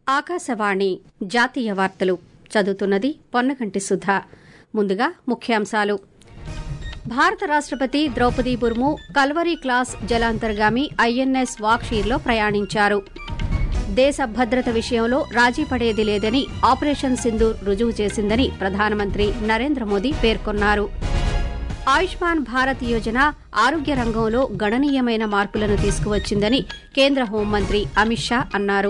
ఆకాశవాణి జాతీయ వార్తలు చదువుతున్నది పొన్నగంటి సుధా ముందుగా ముఖ్యాంశాలు భారత రాష్టపతి ద్రౌపది ముర్ము కల్వరీ క్లాస్ జలాంతర్గామి ఐఎన్ఎస్ వాక్షీర్లో ప్రయాణించారు దేశ భద్రత విషయంలో రాజీ పడేది లేదని ఆపరేషన్ సింధూర్ రుజువు చేసిందని ప్రధానమంత్రి నరేంద్ర మోదీ పేర్కొన్నారు ఆయుష్మాన్ భారత్ యోజన ఆరోగ్య రంగంలో గణనీయమైన మార్పులను తీసుకువచ్చిందని కేంద్ర హోంమంత్రి అమిత్ షా అన్నారు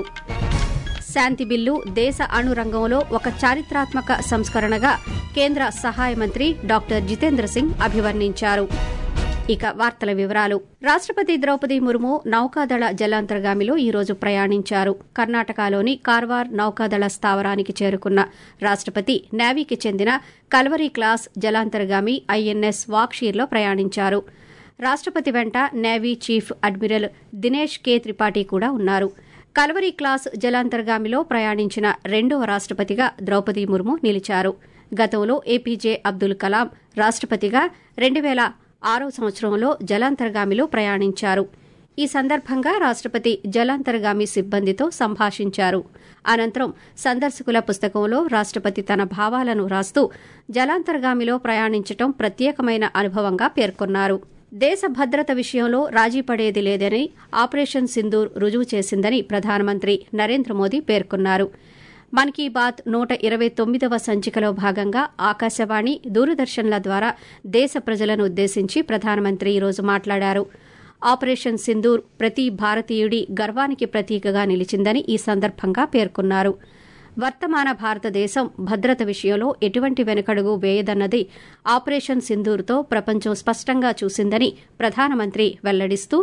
శాంతి బిల్లు దేశ అణు రంగంలో ఒక చారిత్రాత్మక సంస్కరణగా కేంద్ర సహాయ మంత్రి డాక్టర్ జితేంద్ర సింగ్ అభివర్ణించారు ఇక వార్తల వివరాలు రాష్టపతి ద్రౌపది ముర్ము నౌకాదళ జలాంతర్గామిలో ఈ రోజు ప్రయాణించారు కర్ణాటకలోని కార్వార్ నౌకాదళ స్థావరానికి చేరుకున్న రాష్టపతి నేవీకి చెందిన కల్వరీ క్లాస్ జలాంతర్గామి ఐఎన్ఎస్ వాక్షీర్లో ప్రయాణించారు రాష్టపతి వెంట navy chief admiral Dinesh K Tripathi కూడా ఉన్నారు కల్వరీ క్లాస్ జలాంతర్గామిలో ప్రయాణించిన రెండవ రాష్టపతిగా ద్రౌపది ముర్ము నిలిచారు గతంలో ఏపీజే అబ్దుల్ కలాం రాష్టపతిగా రెండు వేల ఆరో సంవత్సరంలో జలాంతర్గామిలో ప్రయాణించారు ఈ సందర్భంగా రాష్టపతి జలాంతర్గామి సిబ్బందితో సంభాషించారు అనంతరం సందర్శకుల పుస్తకంలో రాష్టపతి తన భావాలను రాస్తూ జలాంతర్గామిలో ప్రయాణించటం ప్రత్యేకమైన అనుభవంగా పేర్కొన్నారు దేశ భద్రత విషయంలో రాజీ పడేది లేదని ఆపరేషన్ సింధూర్ రుజువు చేసిందని ప్రధానమంత్రి నరేంద్ర మోదీ పేర్కొన్నారు మన్ కీ బాత్ నూట ఇరవై తొమ్మిదవ సంచికలో భాగంగా ఆకాశవాణి దూరదర్శన్ల ద్వారా దేశ ప్రజలను ఉద్దేశించి ప్రధానమంత్రి ఈరోజు మాట్లాడారు ఆపరేషన్ సింధూర్ ప్రతి భారతీయుడి గర్వానికి ప్రతీకగా నిలిచిందని ఈ సందర్భంగా పేర్కొన్నారు వర్తమాన భారతదేశం భద్రత విషయంలో ఎటువంటి వెనుకడుగు వేయదన్నది ఆపరేషన్ సింధూర్తో ప్రపంచం స్పష్టంగా చూసిందని ప్రధానమంత్రి వెల్లడిస్తూ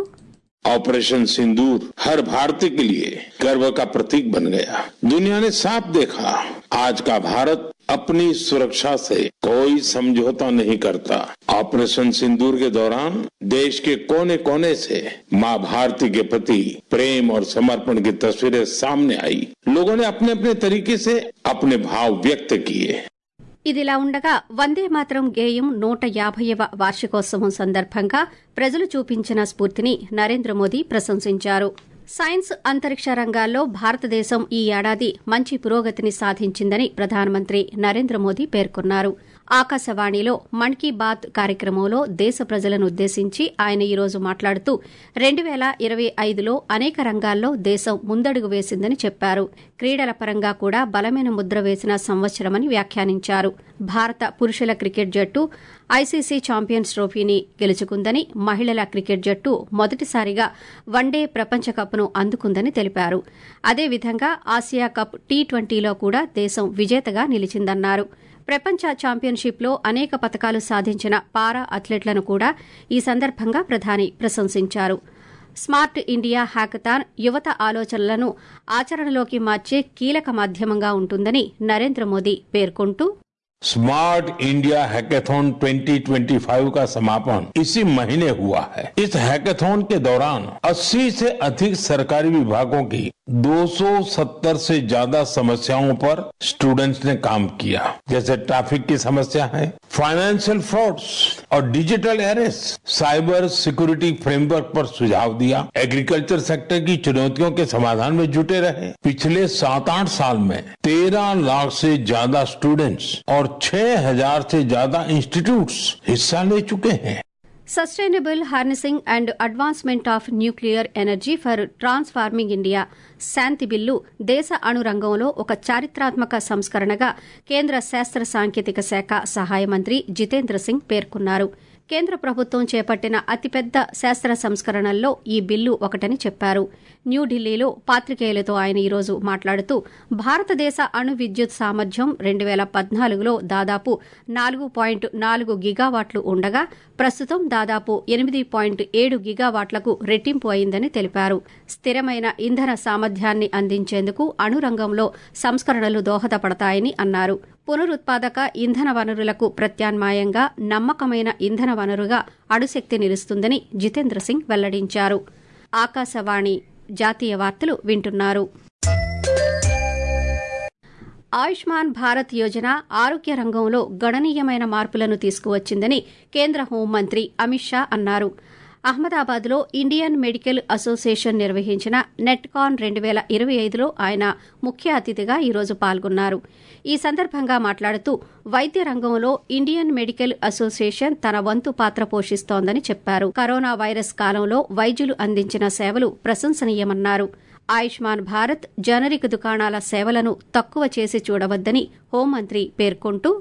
ऑपरेशन सिंदूर हर भारतीय के लिए गर्व का प्रतीक बन गया दुनिया ने साफ देखा आज का भारत अपनी सुरक्षा से कोई समझौता नहीं करता ऑपरेशन सिंदूर के दौरान देश के कोने कोने से मां भारती के प्रति प्रेम और समर्पण की तस्वीरें सामने आई लोगों ने अपने अपने तरीके से अपने भाव व्यक्त किए ఇదిలా ఉండగా వందే మాత్రం గేయం నూట యాభైవ వార్షికోత్సవం సందర్భంగా ప్రజలు చూపించిన స్ఫూర్తిని నరేంద్ర మోదీ ప్రశంసించారు సైన్స్ అంతరిక్ష రంగాల్లో భారతదేశం ఈ ఏడాది మంచి పురోగతిని సాధించిందని ప్రధానమంత్రి నరేంద్ర మోదీ పేర్కొన్నారు ఆకాశవాణిలో మన్ కీ బాత్ కార్యక్రమంలో దేశ ప్రజలను ఉద్దేశించి ఆయన ఈరోజు మాట్లాడుతూ రెండు వేల ఇరవై ఐదులో అనేక రంగాల్లో దేశం ముందడుగు వేసిందని చెప్పారు క్రీడల పరంగా కూడా బలమైన ముద్ర వేసిన సంవత్సరమని వ్యాఖ్యానించారు భారత పురుషుల క్రికెట్ జట్టు ఐసీసీ ఛాంపియన్స్ ట్రోఫీని గెలుచుకుందని మహిళల క్రికెట్ జట్టు మొదటిసారిగా వన్డే ప్రపంచ కప్ను అందుకుందని తెలిపారు అదేవిధంగా ఆసియా కప్ టీ ట్వంటీలో కూడా దేశం విజేతగా నిలిచిందన్నారు ప్రపంచ ఛాంపియన్షిప్లో అనేక పతకాలు సాధించిన పారా అథ్లెట్లను కూడా ఈ సందర్భంగా ప్రధాని ప్రశంసించారు స్మార్ట్ ఇండియా హ్యాకథాన్ యువత ఆలోచనలను ఆచరణలోకి మార్చే కీలక మాధ్యమంగా ఉంటుందని నరేంద్ర మోదీ పేర్కొంటూ स्मार्ट इंडिया हैकेथॉन 2025 का समापन इसी महीने हुआ है इस हैकेथॉन के दौरान 80 से अधिक सरकारी विभागों की 270 से ज्यादा समस्याओं पर स्टूडेंट्स ने काम किया जैसे ट्रैफिक की समस्या है फाइनेंशियल फ्रॉड्स और digital arrest cyber security framework पर सुझाव दिया एग्रीकल्चर सेक्टर की चुनौतियों के समाधान में जुटे रहे पिछले सात आठ साल में तेरह लाख से ज्यादा स्टूडेंट्स और छह हजार से ज्यादा इंस्टीट्यूट्स हिस्सा ले चुके हैं sustainable harnessing and advancement of nuclear energy for transforming India Shanti bill దేశ అణు రంగంలో ఒక చారిత్రాత్మక సంస్కరణగా కేంద్ర శాస్త్ర సాంకేతిక శాఖ సహాయ మంత్రి జితేంద్ర సింగ్ పేర్కొన్నారు కేంద్ర ప్రభుత్వం చేపట్టిన అతిపెద్ద శాస్త్ర సంస్కరణల్లో ఈ బిల్లు ఒకటని చెప్పారు న్యూఢిల్లీలో పాత్రికేయులతో ఆయన ఈరోజు మాట్లాడుతూ భారతదేశ అణు విద్యుత్ సామర్థ్యం రెండు వేల పద్నాలుగులో దాదాపు నాలుగు పాయింట్ నాలుగు గిగావాట్లు ఉండగా ప్రస్తుతం దాదాపు ఎనిమిది పాయింట్ ఏడు గిగావాట్లకు రెట్టింపు అయిందని తెలిపారు స్థిరమైన ఇంధన సామర్థ్యాన్ని అందించేందుకు అణు రంగంలో సంస్కరణలు దోహదపడతాయని అన్నారు పునరుత్పాదక ఇంధన వనరులకు ప్రత్యామ్నాయంగా నమ్మకమైన ఇంధన వనరుగా అణుశక్తి నిలుస్తుందని జితేంద్ర సింగ్ వెల్లడించారు ఆకాశవాణి జాతీయ వార్తలు వింటున్నారు ఆయుష్మాన్ భారత్ యోజన ఆరోగ్య రంగంలో గణనీయమైన మార్పులను తీసుకువచ్చిందని కేంద్ర హోంమంత్రి అమిత్ షా అన్నారు అహ్మదాబాద్లో ఇండియన్ మెడికల్ అసోసియేషన్ నిర్వహించిన నెట్కాన్ రెండు వేల ఇరవై ఐదులో ఆయన ముఖ్య అతిథిగా ఈరోజు పాల్గొన్నారు ఈ సందర్భంగా మాట్లాడుతూ వైద్య రంగంలో ఇండియన్ మెడికల్ అసోసియేషన్ తన వంతు పాత్ర పోషిస్తోందని చెప్పారు కరోనా వైరస్ కాలంలో వైద్యులు అందించిన సేవలు ప్రశంసనీయమన్నారు ఆయుష్మాన్ భారత్ జనరిక్ దుకాణాల సేవలను తక్కువ చేసి చూడవద్దని హోంమంత్రి పేర్కొంటూ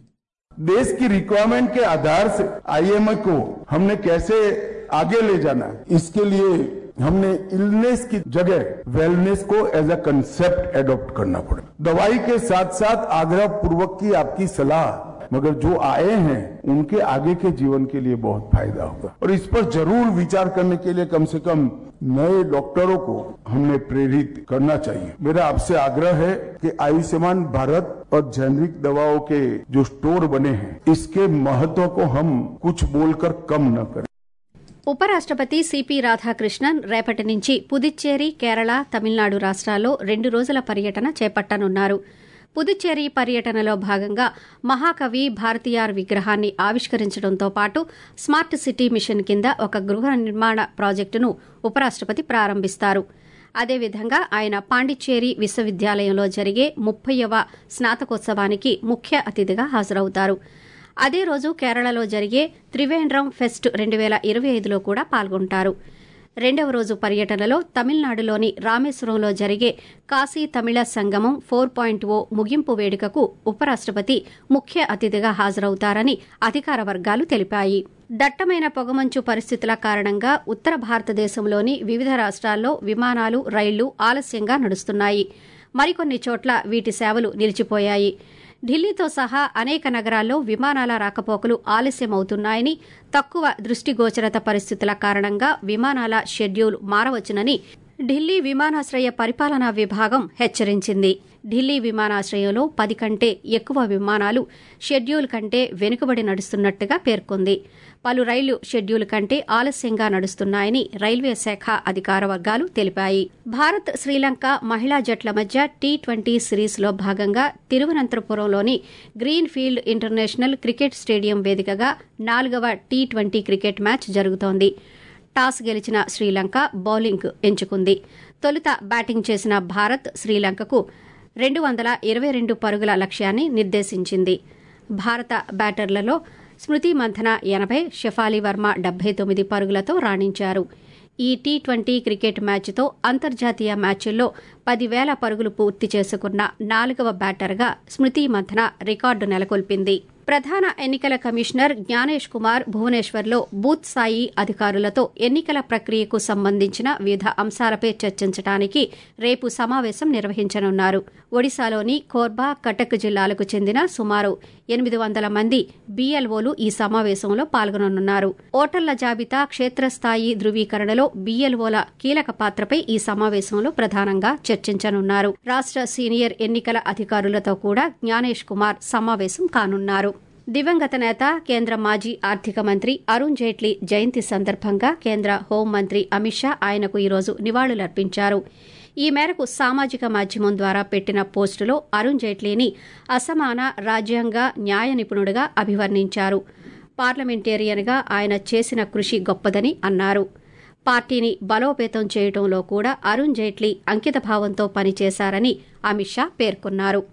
देश की रिक्वायरमेंट के आधार से आईएमए को हमने कैसे आगे ले जाना है इसके लिए हमने इलनेस की जगह वेलनेस को एज अ कंसेप्ट एडॉप्ट करना पड़े दवाई के साथ साथ आग्रह पूर्वक की आपकी सलाह मगर जो आए हैं उनके आगे के जीवन के लिए बहुत फायदा होगा और इस पर जरूर विचार करने के लिए कम से कम नए डॉक्टरों को हमने प्रेरित करना चाहिए मेरा आपसे आग्रह है कि आयुष्मान भारत और जेनरिक दवाओं के जो स्टोर बने हैं इसके महत्व को हम कुछ बोलकर कम न करें ఉపరాష్టపతి సిపి రాధాకృష్ణన్ రేపటి నుంచి పుదుచ్చేరి కేరళ తమిళనాడు రాష్ట్రాల్లో రెండు రోజుల పర్యటన చేపట్టనున్నారు పుదుచ్చేరి పర్యటనలో భాగంగా మహాకవి భారతియార్ విగ్రహాన్ని ఆవిష్కరించడంతో పాటు స్మార్ట్ సిటీ మిషన్ కింద ఒక గృహ నిర్మాణ ప్రాజెక్టును ఉపరాష్టపతి ప్రారంభిస్తారు అదేవిధంగా ఆయన పాండిచ్చేరి విశ్వవిద్యాలయంలో జరిగే ముప్పైవ స్నాతకోత్సవానికి ముఖ్య అతిథిగా హాజరవుతారు అదే రోజు కేరళలో జరిగే త్రివేంద్రం ఫెస్ట్ రెండు వేల ఇరవై ఐదులో కూడా పాల్గొంటారు రెండవ రోజు పర్యటనలో తమిళనాడులోని రామేశ్వరంలో జరిగే కాశీ తమిళ సంగమం ఫోర్ పాయింట్ ఓ ముగింపు వేడుకకు ఉపరాష్టపతి ముఖ్య అతిథిగా హాజరవుతారని అధికార వర్గాలు తెలిపాయి దట్టమైన పొగమంచు పరిస్థితుల కారణంగా ఉత్తర భారతదేశంలోని వివిధ రాష్ట్రాల్లో విమానాలు రైళ్లు ఆలస్యంగా నడుస్తున్నాయి మరికొన్ని చోట్ల వీటి సేవలు నిలిచిపోయాయి ఢిల్లీతో సహా అనేక నగరాల్లో విమానాల రాకపోకలు ఆలస్యమవుతున్నాయని తక్కువ దృష్టిగోచరత పరిస్థితుల కారణంగా విమానాల షెడ్యూల్ మారవచ్చునని ఢిల్లీ విమానాశ్రయ పరిపాలనా విభాగం హెచ్చరించింది ఢిల్లీ విమానాశ్రయంలో పది కంటే ఎక్కువ విమానాలు షెడ్యూల్ కంటే వెనుకబడి నడుస్తున్నట్టుగా పేర్కొంది పలు రైళ్లు షెడ్యూల్ కంటే ఆలస్యంగా నడుస్తున్నాయని రైల్వే శాఖ అధికార వర్గాలు తెలిపాయి భారత్ శ్రీలంక మహిళా జట్ల మధ్య టీ ట్వంటీ సిరీస్లో భాగంగా తిరువనంతపురంలోని green field international cricket stadium వేదికగా నాలుగవ టీ ట్వంటీ క్రికెట్ మ్యాచ్ జరుగుతోంది టాస్ గెలిచిన శ్రీలంక బౌలింగ్ ఎంచుకుంది తొలుత బ్యాటింగ్ చేసిన భారత్ శ్రీలంకకు రెండు వందల ఇరవై రెండు పరుగుల లక్ష్యాన్ని నిర్దేశించింది భారత బ్యాటర్లలో స్మృతి మంథన ఎనభై షెఫాలి వర్మ డెబ్బై తొమ్మిది పరుగులతో రాణించారు ఈ టీ ట్వంటీ క్రికెట్ మ్యాచ్తో అంతర్జాతీయ మ్యాచ్ల్లో పదివేల పరుగులు పూర్తి చేసుకున్న నాలుగవ బ్యాటర్గా స్మృతి మంథన రికార్డు నెలకొల్పింది ప్రధాన ఎన్నికల కమిషనర్ జ్ఞానేష్ కుమార్ భువనేశ్వర్లో బూత్ స్థాయి అధికారులతో ఎన్నికల ప్రక్రియకు సంబంధించిన వివిధ అంశాలపై చర్చించడానికి రేపు సమావేశం నిర్వహించనున్నారు ఒడిశాలోని కోర్బా కటక్ జిల్లాలకు చెందిన సుమారు ఎనిమిది వందల మంది బీఎల్ఓలు ఈ సమావేశంలో పాల్గొననున్నారు ఓటర్ల జాబితా క్షేత్రస్థాయి ధృవీకరణలో బీఎల్ఓల కీలక పాత్రపై ఈ సమావేశంలో ప్రధానంగా చర్చించనున్నారు రాష్ట సీనియర్ ఎన్నికల అధికారులతో కూడా జ్ఞానేష్ కుమార్ సమావేశం కానున్నారు దివంగత నేత కేంద్ర మాజీ ఆర్థిక మంత్రి అరుణ్ జైట్లీ జయంతి సందర్భంగా కేంద్ర హోంమంత్రి అమిత్ షా ఆయనకు ఈరోజు నివాళులర్పించారు ఈ మేరకు సామాజిక మాధ్యమం ద్వారా పెట్టిన పోస్టులో అరుణ్ జైట్లీని అసమాన రాజ్యాంగ న్యాయ నిపుణుడిగా అభివర్ణించారు పార్లమెంటేరియన్గా ఆయన చేసిన కృషి గొప్పదని అన్నారు పార్టీని బలోపేతం చేయడంలో కూడా అరుణ్ జైట్లీ అంకితభావంతో పనిచేశారని అమిత్ షా పేర్కొన్నారు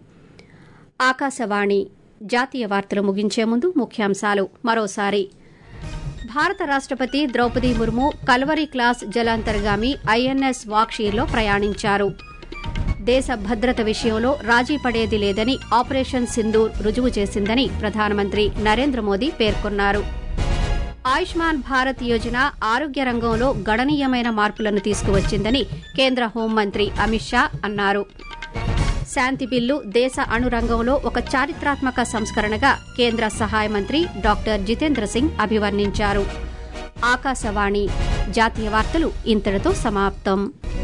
ఆకాశవాణి జాతీయ వార్తలు ముగించే ముందు ముఖ్యాంశాలు మరోసారి భారత రాష్టపతి ద్రౌపది ముర్ము కల్వరి క్లాస్ జలాంతర్గామి ఐఎన్ఎస్ వాక్షీర్లో ప్రయాణించారు దేశ భద్రత విషయంలో రాజీ పడేది లేదని ఆపరేషన్ సింధూర్ రుజువు చేసిందని ప్రధానమంత్రి నరేంద్ర మోదీ పేర్కొన్నారు ఆయుష్మాన్ భారత్ యోజన ఆరోగ్య రంగంలో గణనీయమైన మార్పులను తీసుకువచ్చిందని కేంద్ర హోంమంత్రి అమిత్ షా అన్నారు శాంతి బిల్లు దేశ అణురంగంలో ఒక చారిత్రాత్మక సంస్కరణగా కేంద్ర సహాయ మంత్రి డాక్టర్ జితేంద్ర సింగ్ అభివర్ణించారు ఆకాశవాణి జాతీయ వార్తలు ఇంతటితో సమాప్తం